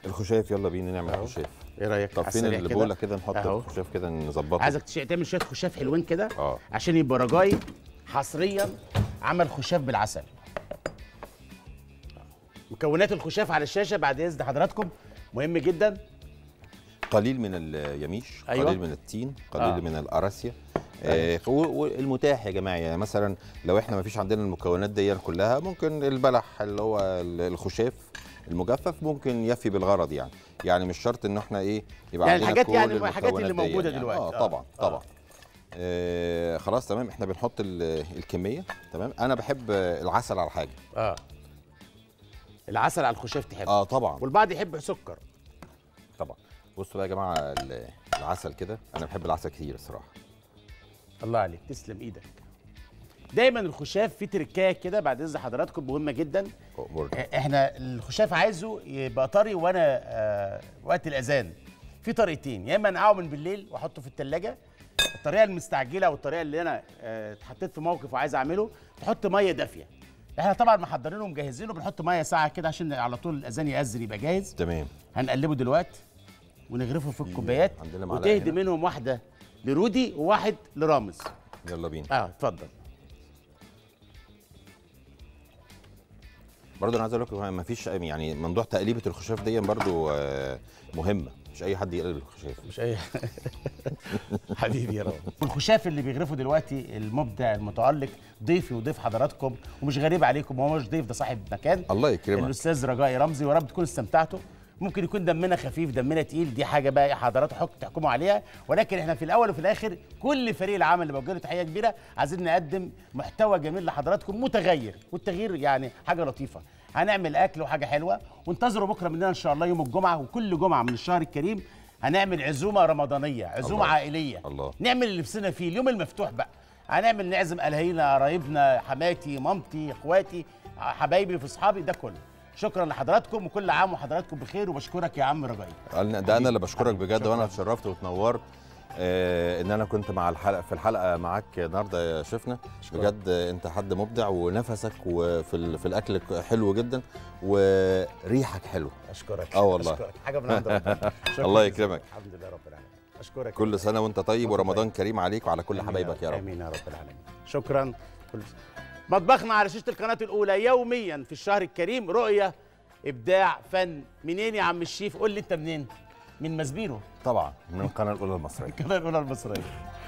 الخشاف يلا بينا نعمل أهو. خشاف ايه رايك طب على فين السريع كده؟ البوله كده نحط أهو. الخشاف كده نظبطه عايزك تش- تعمل شويه خشاف حلوين كده اه عشان يبقى رجاي حصريا عمل خشاف بالعسل مكونات الخشاف على الشاشه بعد اذن حضراتكم مهم جدا قليل من اليميش أيوة. قليل من التين قليل آه. من القراصية آه و- والمتاح يا جماعه يعني مثلا لو احنا ما فيش عندنا المكونات دي كلها ممكن البلح اللي هو ال- الخشاف المجفف ممكن يفي بالغرض يعني يعني مش شرط ان احنا ايه يبقى يعني عندنا الحاجات كل يعني الحاجات اللي المكونات دي موجودة يعني. دلوقتي. اه آه. طبعا آه. طبعا آه خلاص تمام احنا بنحط ال- الكميه تمام انا بحب العسل على حاجه اه العسل على الخشاف تحب اه طبعا والبعض يحب سكر طبعا بصوا بقى يا جماعه ال- العسل كده انا بحب العسل كتير الصراحه الله عليك تسلم ايدك دايما الخشاف فيه تركايه كده بعد اذن حضراتكم مهمه جدا أمورنا. آه، احنا الخشاف عايزه يبقى طري وانا آه وقت الاذان في طريقتين يا اما انقعه من بالليل واحطه في الثلاجه الطريقه المستعجله والطريقه اللي انا آه، اتحطيت في موقف وعايز اعمله تحط ميه دافيه احنا طبعا محضرينه ومجهزينه بنحط ميه ساعه كده عشان على طول الاذان ياذن يبقى جاهز تمام هنقلبه دلوقتي ونغرفه في الكوبايات عندنا معلقة وتهدي هنا. منهم واحده لرودي وواحد لرامز يلا بينا اه اتفضل برضه انا عايز اقول لكم ما فيش يعني موضوع تقليبه الخشاف دي برضه آه، مهمه مش اي حد يقلب الخشاف مش اي حبيبي يا رب الخشاف اللي بيغرفه دلوقتي المبدع المتالق ضيفي وضيف حضراتكم ومش غريب عليكم هو مش ضيف ده صاحب مكان الله يكرمك الاستاذ رجائي رمزي ورب تكونوا استمتعتوا ممكن يكون دمنا خفيف دمنا تقيل دي حاجه بقى حضراتكم حكم تحكموا عليها ولكن احنا في الاول وفي الاخر كل فريق العمل اللي موجود له تحيه كبيره عايزين نقدم محتوى جميل لحضراتكم متغير والتغيير يعني حاجه لطيفه هنعمل اكل وحاجه حلوه وانتظروا بكره مننا ان شاء الله يوم الجمعه وكل جمعه من الشهر الكريم هنعمل عزومه رمضانيه عزومه الله. عائليه الله. نعمل اللي نفسنا فيه اليوم المفتوح بقى هنعمل نعزم اهالينا قرايبنا حماتي مامتي اخواتي حبايبي في اصحابي ده كله شكرا لحضراتكم وكل عام وحضراتكم بخير وبشكرك يا عم رجائي قالنا- ده انا اللي بشكرك حبيبي، بجد شكراً. وانا اتشرفت واتنورت آه ان انا كنت مع الحلقه في الحلقه معاك النهارده يا شفنا بجد آه، انت حد مبدع ونفسك وفي ال- في الاكل حلو جدا وريحك حلو اشكرك آه والله. أشكرك. حاجه من عند ربنا شكراً الله جزيلاً. يكرمك. الحمد لله رب العالمين اشكرك كل سنه وانت طيب وأنت ورمضان كريم عليك وعلى كل آمين حبايبك يا رب امين يا رب العالمين شكرا كل مطبخنا على شاشه القناه الاولى يوميا في الشهر الكريم رؤيه ابداع فن منين يا عم الشيف قول لي انت منين من مسبيرو طبعا من القناه الاولى المصريه القناه الاولى المصريه